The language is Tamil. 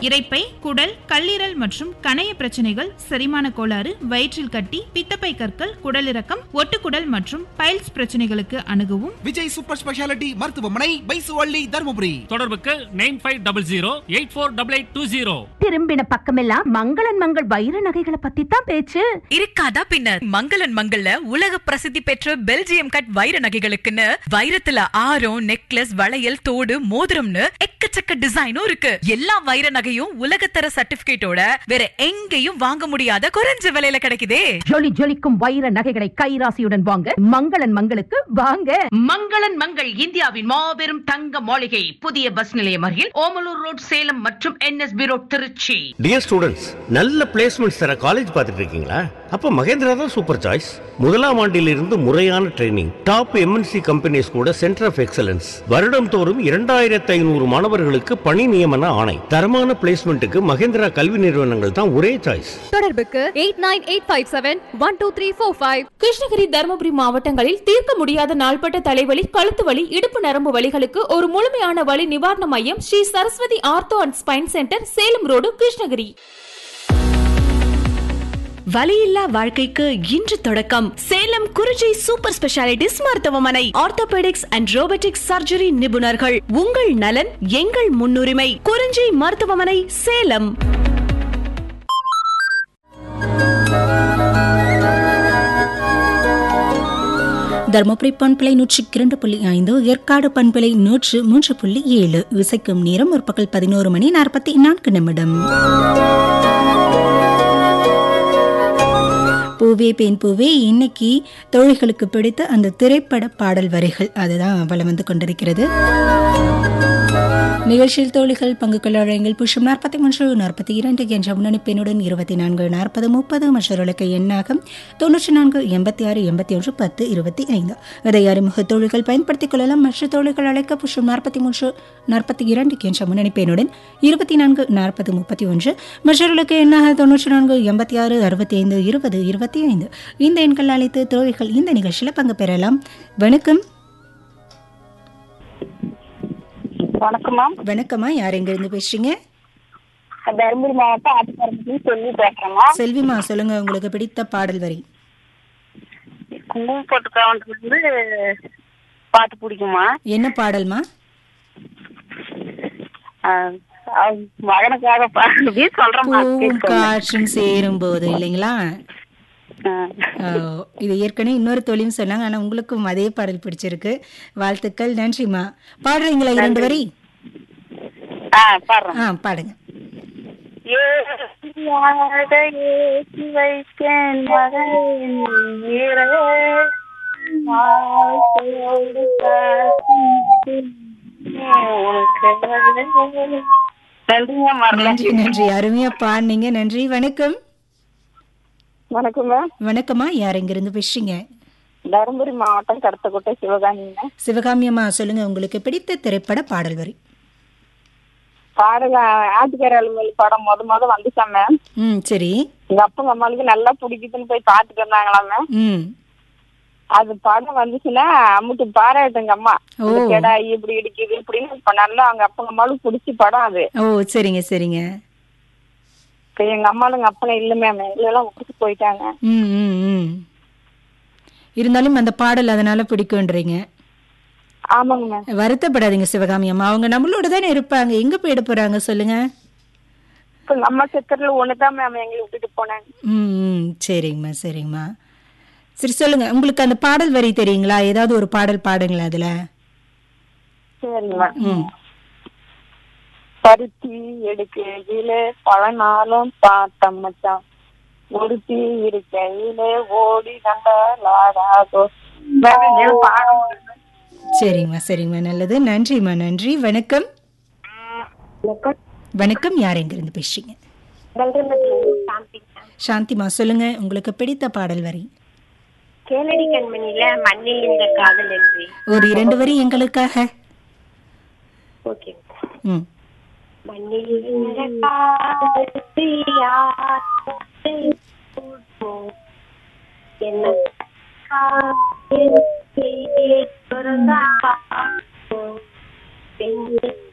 இரைப்பை குடல் கல்லீரல் மற்றும் கணைய பிரச்சனைகள் செரிமான கோளாறு வயிற்றில் கட்டி பித்தப்பை கற்கள் குடலிறக்கம் ஒட்டுக்குடல் மற்றும் பைல்ஸ் பிரச்சனைகளுக்கு அணுகவும் விஜய் சூப்பர் ஸ்பெஷாலிட்டி மருத்துவமனை பைசுவள்ளி தருமபுரி தொடர்புக்கு nine five double zero eight four double eight two zero திரும்பின பக்கமெல்லாம் மங்களன் மங்கள் வைர நகைகளை பத்தி தான் பேச்சு இருக்காதா பின்ன மங்களன் மங்கள்ல உலக பிரசித்தி பெற்ற பெல்ஜியம் கட் வைர நகைகளுக்குன்னு வைரத்துல ஆரம் நெக்லஸ் வளையல் தோடு மோதிரம்னு எக்கச்சக்க டிசைனும் இருக்கு எல்லா வைர நகையும் உலகத்தர சர்டிபிகேட்டோட வேற எங்கேயும் வாங்க முடியாத குறைஞ்ச விலையில கிடைக்குதே ஜொலி ஜொலிக்கும் வைர நகைகளை கைராசியுடன் வாங்க மங்களன் மங்களுக்கு வாங்க மங்களன் மங்கள் இந்தியாவின் மாபெரும் தங்க மாளிகை புதிய பஸ் நிலையம் அருகில் ஓமலூர் ரோட் சேலம் மற்றும் NSB road Trichy dear students நல்ல பிளேஸ்மெண்ட்ஸ் தர காலேஜ் பார்த்துட்டு இருக்கீங்களா அப்ப மகேந்திரா தான் சூப்பர் சாய்ஸ் முதலாம் ஆண்டிலிருந்து முறையான ட்ரைனிங் டாப் எம்என்சி கம்பெனிஸ் கூட சென்டர் ஆஃப் எக்ஸலன்ஸ் வருடம் தோறும் இரண்டாயிரத்தி ஐநூறு மாணவர்களுக்கு பணி நியமன ஆணை தரமான பிளேஸ்மெண்ட்டுக்கு மகேந்திரா கல்வி நிறுவனங்கள் தான் ஒரே சாய்ஸ் தொடர்புக்கு eight nine eight five seven one two three four five Krishnagiri Dharmapuri மாவட்டங்களில் தீர்க்க முடியாத நாள்பட்ட தலைவலி கழுத்து வலி இடுப்பு நரம்பு வலிகளுக்கு ஒரு முழுமையான வலி நிவாரண மையம் Sri Saraswathi ortho and spine centre Salem road Krishnagiri வலியில்லா வாழ்க்கைக்கு இன்று தொடக்கம் சேலம் குறிஞ்சி சூப்பர் ஸ்பெஷாலிட்டிஸ் மருத்துவமனை ஆர்த்தோபெடிக்ஸ் அண்ட் ரோபோட்டிக்ஸ் சர்ஜரி நிபுணர்கள் உங்கள் நலன் எங்கள் முன்னுரிமை குறிஞ்சி மருத்துவமனை சேலம் தருமபுரி பண்பலை நூற்றி இரண்டு புள்ளி ஐந்து ஏற்காடு பண்பலை நூற்று மூன்று புள்ளி ஏழு இசைக்கும் நேரம் ஒரு பகல் பதினோரு மணி நாற்பத்தி நான்கு நிமிடம் பூவே பெண் பூவே இன்னைக்கு தோழிகளுக்கு பிடித்த அந்த திரைப்பட பாடல் வரிகள் அதுதான் வலம் வந்து கொண்டிருக்கிறது நிகழ்ச்சியில் தோழிகள் பங்கு கொள்ள வழங்கில் புஷம் நாற்பத்தி மூன்று நாற்பத்தி இரண்டு என்ற முன்னணி பெண்ணுடன் இருபத்தி நான்கு நாற்பது முப்பது மற்றொருளுக்கு எண்ணாக தொன்னூற்றி நான்கு எண்பத்தி ஆறு எண்பத்தி ஒன்று பத்து இருபத்தி ஐந்து இதை அறிமுக தோழிகள் பயன்படுத்திக் கொள்ளலாம் மற்ற தோழிகள் அழைக்க புஷம் நாற்பத்தி மூன்று நாற்பத்தி இரண்டு என்ற முன்னணி பெண்ணுடன் இருபத்தி நான்கு நாற்பது முப்பத்தி ஒன்று மற்றொருளுக்கு எண்ணாக தொன்னூற்றி நான்கு எண்பத்தி ஆறு அறுபத்தி ஐந்து இருபது இருபத்தி ஐந்து இந்த எண்கள் அழைத்து தோழிகள் இந்த நிகழ்ச்சியில் பங்கு பெறலாம் வணக்கம் வணக்கம் மேம் வணக்கம்மா யார் எங்கிருந்து பேசுறீங்க தருமபுரி மாவட்டம் ஆட்டுக்காரம்பட்டி சொல்லி பேசுறேங்க செல்விமா சொல்லுங்க உங்களுக்கு பிடித்த பாடல் வரி குங்குமம் போட்டு கவுண்டர்ல இருந்து பாட்டு பிடிக்குமா என்ன பாடல்மா ஆஹ் அவ மகனுக்காக பாடுறது சொல்றேன் பூவும் காற்றும் சேரும் போது இல்லைங்களா ஆ, இது ஏற்கனவே இன்னொரு தொழிலும் சொன்னாங்க ஆனா உங்களுக்கும் அதே பாடல் பிடிச்சிருக்கு வாழ்த்துக்கள் நன்றிம்மா பாடுறீங்களா இரண்டு வரி பாடுறேன் ஆ பாடுங்க ஏசியாக ஏசி வைத்தேன் மகன் நீரே வாழ்க்கையோடு காத்து உனக்கு நன்றிங்க மரணம் நன்றி நன்றி அருமையா பாடுனீங்க நன்றி வணக்கம் வணக்கங்க வணக்கம்மா யார் எங்கிருந்து பேசுறீங்க தருமபுரி மாவட்டம் கடத்தக்கோட்டை சிவகாமிங்க சிவகாமி அம்மா சொல்லுங்க உங்களுக்கு பிடித்த திரைப்பட பாடல் வரி பாடல ஆட்டுக்கார அலுவலி படம் முத முத வந்துச்சாம் மேம் ம் சரி எங்க அப்பா அம்மாளுக்கு நல்லா பிடிக்குதுன்னு போய் பாத்துட்டு இருந்தாங்களாம் மேம் ம் அது படம் வந்துச்சுன்னா அம்முட்டு பாராட்டுங்க அம்மா ஓ. இந்த கெடாய் இப்படி இடிக்குது இப்படின்னு இப்ப நல்லா அவங்க அப்பா அம்மாளுக்கு பிடிச்சி படம் அது ஓ சரிங்க சரிங்க இப்ப எங்க அம்மாளுங்க அப்பனை இல்ல மேம் எல்லாம் விட்டுட்டு போயிட்டாங்க ம் ம் ம் இருந்தாலும் அந்த பாடல் அதனால பிடிக்கும்ன்றீங்க ஆமாங்க மேம் வருத்தப்படாதீங்க சிவகாமி அம்மா அவங்க நம்மளோட தானே இருப்பாங்க எங்க போயிட போறாங்க சொல்லுங்க இப்ப நம்ம சித்தர்ல ஒண்ணுதான் மேம் எங்களை விட்டுட்டு போனாங்க ம் ம் சரிங்கம்மா சரிங்கம்மா சரி சொல்லுங்க உங்களுக்கு அந்த பாடல் வரி தெரியுங்களா ஏதாவது ஒரு பாடல் பாடுங்களா அதுல சரிங்க ம் பருத்தி எடுக்கையில பல நாளும் பார்த்தம் மச்சான் ஒருத்தி இருக்கையில ஓடி கண்டாலாடாதோ மேம் என்னால பாட முடியல சரிங்கம்மா சரிங்கம்மா நல்லது நன்றிம்மா நன்றி வணக்கம் வணக்கம் யார் எங்கிருந்து பேசுறீங்க சாந்திமா சொல்லுங்க உங்களுக்கு பிடித்த பாடல் வரி கேளடி கண்மணியில மண்ணில் இந்த காதல் என்று ஒரு இரண்டு வரி எங்களுக்காக ஓகே ம் மண்ணில் இந்த காதல் யாரை கூட்டும்? என்ன காதல் பிறந்தா பார்ப்போம். பெண்ணில்